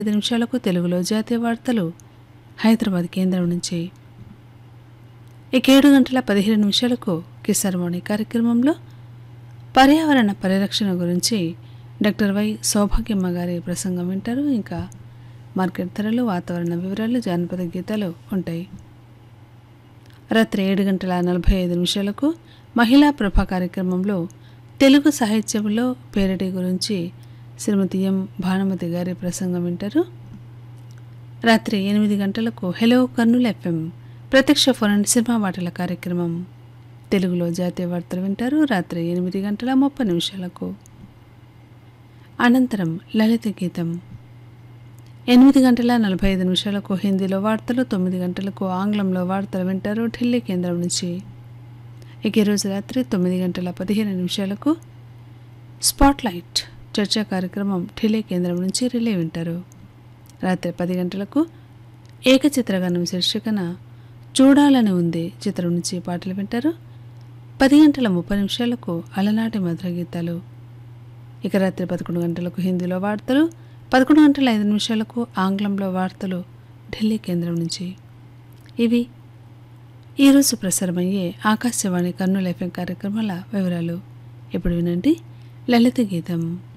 ఐదు నిమిషాలకు తెలుగులో జాతీయ వార్తలు హైదరాబాద్ కేంద్రం నుంచి ఇక ఏడు గంటల పదిహేను నిమిషాలకు కిసార్వాణి కార్యక్రమంలో పర్యావరణ పరిరక్షణ గురించి డాక్టర్ వై సౌభాగ్యమ్మ గారి ప్రసంగం వింటారు ఇంకా మార్కెట్ ధరలు వాతావరణ వివరాలు జానపద గీతాలు ఉంటాయి రాత్రి ఏడు గంటల నలభై ఐదు నిమిషాలకు మహిళా ప్రభ కార్యక్రమంలో తెలుగు సాహిత్యంలో పేరడి గురించి శ్రీమతి ఎం భానుమతి గారి ప్రసంగం వింటారు రాత్రి ఎనిమిది గంటలకు హెలో కర్నూలు ఎఫ్ఎం ప్రత్యక్ష ఫోన్ సినిమా వాటల కార్యక్రమం తెలుగులో జాతీయ వార్తలు వింటారు రాత్రి ఎనిమిది గంటల ముప్పై నిమిషాలకు అనంతరం లలిత గీతం ఎనిమిది గంటల నలభై ఐదు నిమిషాలకు హిందీలో వార్తలు తొమ్మిది గంటలకు ఆంగ్లంలో వార్తలు వింటారు ఢిల్లీ కేంద్రం నుంచి ఇక ఈరోజు రాత్రి తొమ్మిది గంటల పదిహేను నిమిషాలకు స్పాట్లైట్ చర్చా కార్యక్రమం ఢిల్లీ కేంద్రం నుంచి రిలే వింటారు రాత్రి పది గంటలకు ఏకచిత్రగానం శీర్షికన చూడాలని ఉంది చిత్రం నుంచి పాటలు వింటారు పది గంటల ముప్పై నిమిషాలకు అలనాటి మధుర గీతాలు ఇక రాత్రి పదకొండు గంటలకు హిందీలో వార్తలు పదకొండు గంటల ఐదు నిమిషాలకు ఆంగ్లంలో వార్తలు ఢిల్లీ కేంద్రం నుంచి ఇవి ఈరోజు ప్రసారమయ్యే ఆకాశవాణి కర్నూలు ఎఫ్ఎం కార్యక్రమాల వివరాలు ఇప్పుడు వినండి లలిత గీతం